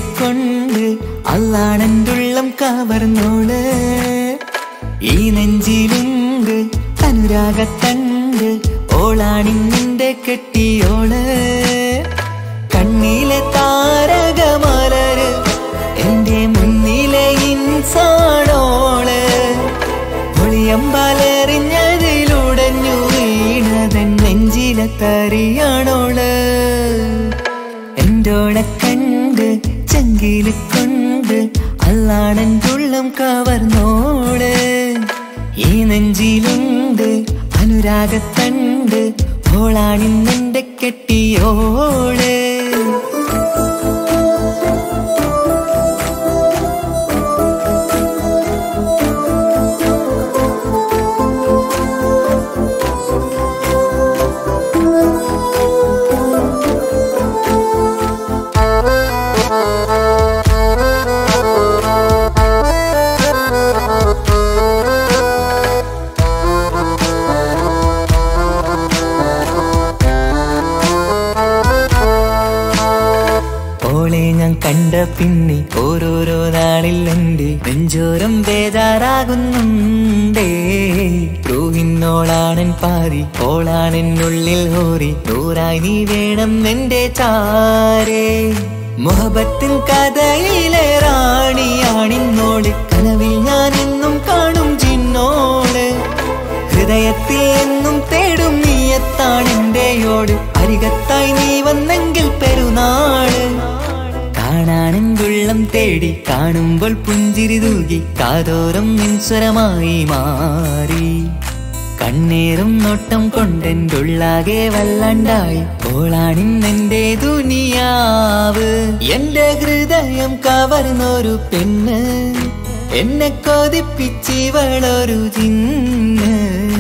കൊണ്ട് അല്ലാണെന്തുള്ളം കവർന്നോള് ഈ നെഞ്ചിലുണ്ട് അനുരാഗത്തണ്ട് ഓളാണിന്നിന്റെ കെട്ടിയോള് കണ്ണിലെ താരകമലര് എന്റെ മുന്നിലെ ഇൻസാണോള് ഒളിയമ്പാലെറിഞ്ഞതിലുടഞ്ഞു വീണതൻ നെഞ്ചിലെ തറിയാണോള് എന്റോളെ കണ്ട് ചങ്കില് കൊണ്ട് അല്ലാണെന്തുള്ളം കവർന്നോള് ഈ നെഞ്ചിലുണ്ട് അനുരാഗത്തണ്ട് ഓളാണിന്നെന്റെ കെട്ടിയോള് ഓളെ ഞാൻ കണ്ട പിന്നെ ഓരോരോ നാളിൽ എന്റെ നെഞ്ചോരം ബേജാറാകുന്നുണ്ടേ റൂഹിന്നോളാണൻ പാതി ഓളാണെന്നുള്ളിൽ ഹോറി നൂറായി നീ വേണം എന്റെ ചാരേ മുഹബത്തിൻ കഥയിലെ റാണിയാണിന്നോട് കനവിൽ ഞാൻ എന്നും കാണും ചിന്നോട് ഹൃദയത്തിൽ എന്നും തേടും നീയത്താണെന്റെയോട് അരികത്തായി നീ വന്നെങ്കിൽ പെരുന്നാള് കാണാനെന്തുള്ളം തേടി കാണുമ്പോൾ പുഞ്ചിരി തൂകി കാതോരം നിൻസ്വരമായി മാറി കണ്ണേറും നോട്ടം കൊണ്ടെന്തുള്ളാകെ വല്ലാണ്ടായി ഓളാണിന്നെന്റെ ദുനിയാവ് എന്റെ ഹൃദയം കവർന്നൊരു പെണ്ണ് എന്നെ കൊതിപ്പിച്ചിവളൊരു ചിന്ന്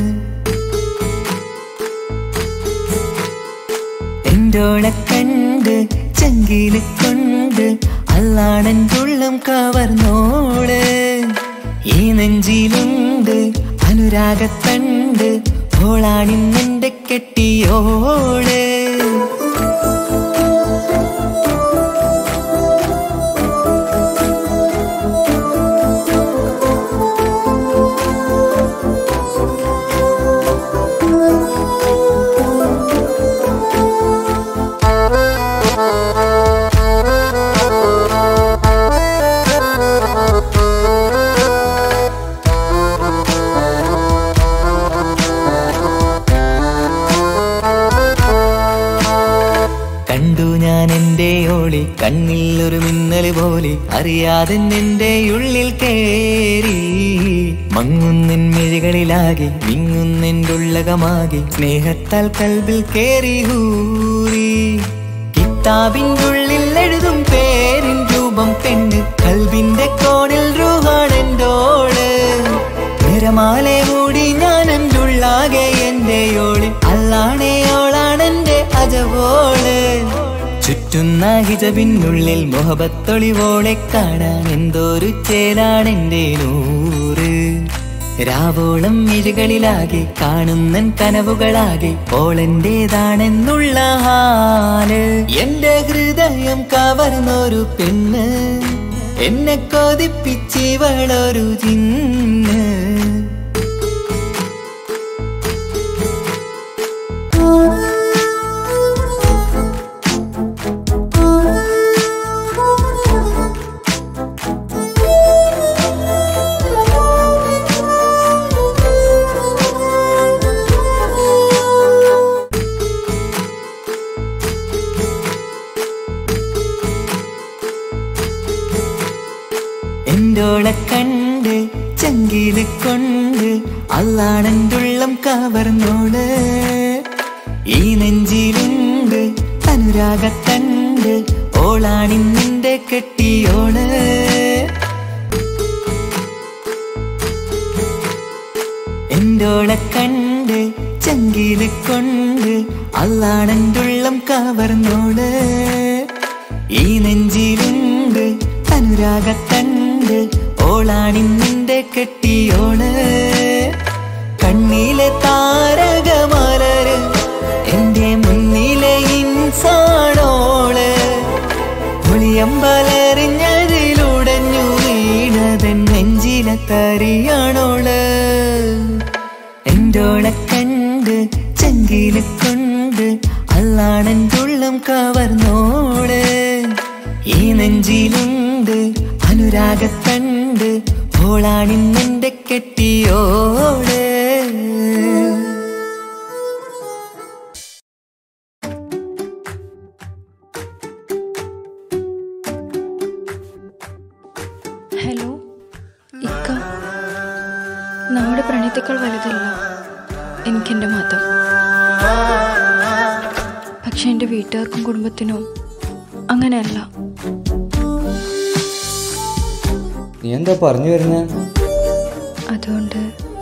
എന്തോളെ കണ്ട് ചങ്കില് കൊണ്ട് അല്ലാണെന്തുള്ളം കവർന്നോള് ഈ നെഞ്ചിലുണ്ട് അനുരാഗത്തണ്ട് ഓളാണിന്നെന്റെ കെട്ടിയോള് കണ്ടു ഞാൻ എന്റെ ഓളി കണ്ണിൽ ഒരു മിന്നല് പോലെ അറിയാതെ എന്റെ ഉള്ളിൽ കേറി മങ്ങുന്നിൻ മിഴികളിലാകെ വിങ്ങുന്നെന്റെ ഉള്ളകമാകെ സ്നേഹത്താൽ കൽബിൽ കേറി ഹൂറി കിതാബിന്റെ ഉള്ളിൽ എഴുതും പേരിൻ രൂപം പെണ്ണ് കൽബിന്റെ കോണിൽ റൂഹാണെന്തോള് നിറമാലെ മൂടി ഞാൻ എൻ്റെ ഉള്ളാകെ എന്റെ ഓളി അല്ലാണേ ഓളാണെന്റെ അജവോള് ചുറ്റുന്ന ഹിജബിനുള്ളിൽ മുഹബത്തൊളിവോളെ കാണാൻ എന്തോരു ചേലാണെന്റെ നൂറ് രാവോളം മിഴികളിലാകെ കാണുന്നൻ കനവുകളാകെ ഓളെന്റേതാണെന്നുള്ള ഹാല് എന്റെ ഹൃദയം കവർന്നൊരു പെണ്ണ് എന്നെ കൊതിപ്പിച്ചിവളൊരു ചിന്ന് എന്തോളെ കണ്ട് ചങ്കില് കൊണ്ട് അല്ലാണെന്തുള്ളം കവർന്നോള് ഈ നെഞ്ചിലുണ്ട് അനുരാഗത്തണ്ട് ഓളാണിന്നിന്റെ കെട്ടിയോള് എന്തോളെ കണ്ട് ചങ്കില് കൊണ്ട് അല്ലാണെന്തുള്ളം കവർന്നോള് ഈ നെഞ്ചിലുണ്ട് അനുരാഗത്തണ്ട് ഓളാണിന്നിന്റെ കെട്ടിയോള് കണ്ണിലെ താരകമലര് എന്റെ മുന്നിലെ ഇൻസാണോള് ഒളിയമ്പലറി കണ്ട് ചങ്കില് കൊണ്ട് അല്ലാണെൻ്റെ ഉള്ളം കവർന്നോള് ഈ നെഞ്ചിലുണ്ട് അനുരാഗത്തണ്ട് ഓളാണിന്നെന്റെ കെട്ടിയോള് ഹലോ ഇക്ക നമ്മുടെ പ്രണയത്തേക്കാൾ വലുതല്ല എനിക്കെൻ്റെ മതം പക്ഷെ എൻ്റെ വീട്ടുകാർക്കും കുടുംബത്തിനും അങ്ങനെയല്ല നീ എന്താ പറഞ്ഞു വരുന്നത് അതുകൊണ്ട്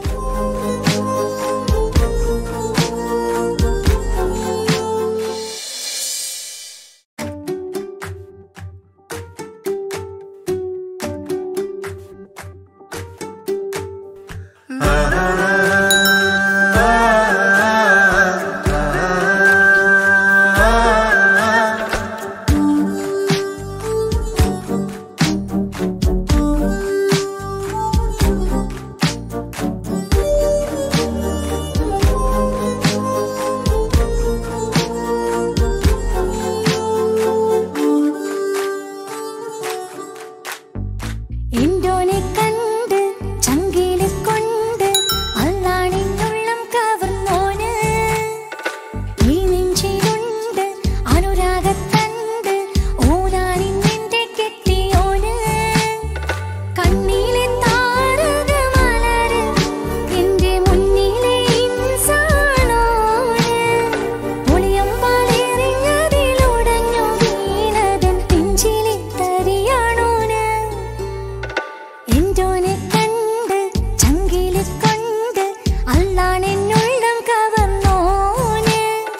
എന്തോനെ കണ്ട് ചങ്കില് കൊണ്ട് അല്ലാണിന്നുള്ളം കവർന്നോന് ഈ നെഞ്ചിലുണ്ട് അനുരാഗത്തണ്ട് ഓനാണിന്നെന്റെ കെട്ടിയോന് കണ്ണിലെ താരകമലര് എന്റെ മുന്നിലെ ഇൻസാണോന് ഒളിയമ്പാലെറിഞ്ഞതിലുടഞ്ഞു വീണതൻ നെഞ്ചിലെ തരിയാണോന് എന്തോനെ കണ്ട് ചങ്കില് കൊണ്ട് അല്ലാണെന്നുള്ളം കവർന്നോന്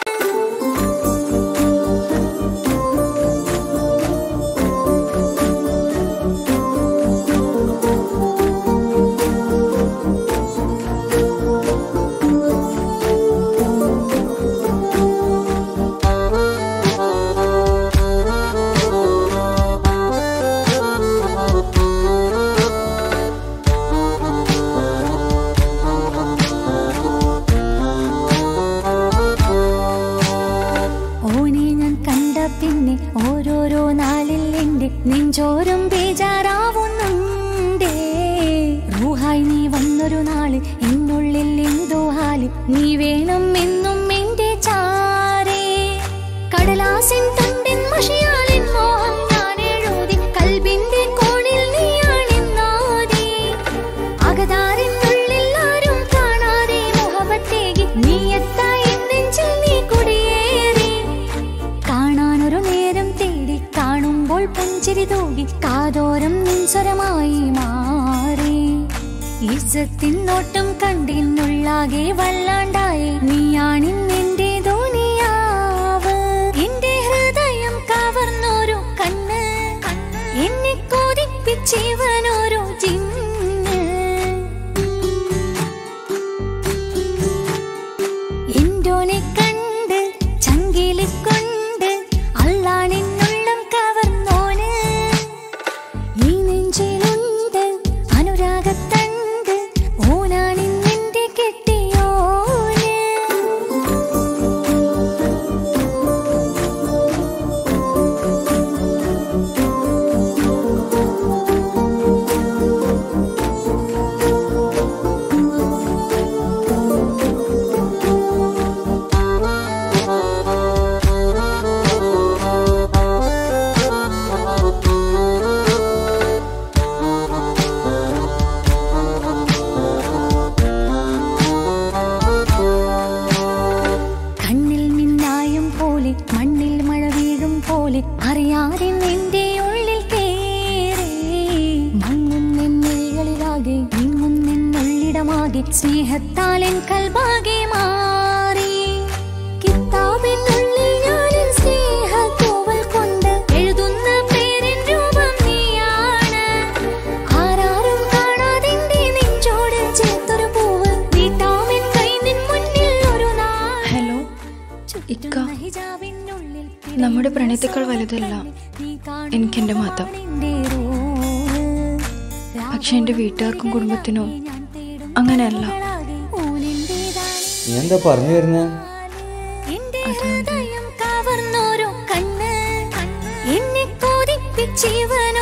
ഓനെ ഞാൻ കണ്ട പിന്നെ ഓരോരോ നാളിൽ എന്റെ നെഞ്ചോരം ബേജാറാവുന്നുണ്ടേ റൂഹായി നീ വന്നൊരു നാള് എന്നുള്ളിൽ എന്തോ ഹാല് നീ വേണം എന്നും എന്റെ ചാരേ കടലാസിൻ തണ്ടിൻ മഷിയാലിൻ മോഹം ഞാൻ എഴുതി കൽബിന്റെ കോണിൽ നീയാണെന്നാതി അകതാരിനുള്ളിൽ ആരും കാണാതെ മുഹബത്തേകി നീ എത്തായി നെഞ്ചിൽ നീ കുടിയേറി കാണാനൊരു നേരം തേടി കാണുമ്പോൾ പുഞ്ചിരി തൂകി കാതോരം നിൻസ്വരമായി മാറി ഇസത്തിൻ നോട്ടം കണ്ടിന്നുള്ളാകെ വല്ലാണ്ടായി നീയാണിന്നെന്റെ ധോനിയാവ് എന്റെ ഹൃദയം കവർന്നൊരു കണ്ണ് എന്നെ കൊതിപ്പിച്ചിവനൊരു ജിന്ന് എന്തോനെ കണ്ട് ചങ്കില് കൊണ്ട് അല്ലാണെന്നുള്ളം കവർന്നോന് ഈ നെഞ്ചിലുണ്ട് അനുരാഗത്തണ്ട് ഓനാണിന്നെന്റെ കെട്ടിയോന് കണ്ണിൽ മിന്നായം പോലെ മണ്ണിൽ മഴ വീഴും പോലെ അറിയാതെ നിന്റെ ഉള്ളിൽ കേറി മങ്ങുന്നെന്നുള്ളിലാകെ നീങ്ങുന്നെന്നുള്ളിടമാകെ സ്നേഹത്താൽ എൻ കൽബാകെ മാറി കിതാബിനുള്ളിൽ ഞാനെൻ സ്നേഹത്തൂവൽ കൊണ്ട് എഴുതുന്ന പേരിൻ രൂപം നീയാണ് ആരാരും കാണാതെന്റെ നെഞ്ചോട് ചേർത്തൊരു പൂവ് നീട്ടാമെൻ കൈ നിൻ മുന്നിൽ ഒരു നാൾ ഹലോ ഇക്ക നമ്മുടെ പ്രണയത്തേക്കാൾ വലുതല്ല എനിക്കെൻ്റെ മതം പക്ഷെ എൻ്റെ വീട്ടുകാർക്കും കുടുംബത്തിനും അങ്ങനെയല്ല നീ നീ എന്താ പറഞ്ഞു വരുന്നേ എന്റെ ഹൃദയം കവർന്നോരോ കണ്ണ് എന്നെ കൊതിപ്പിച്ചിവനോ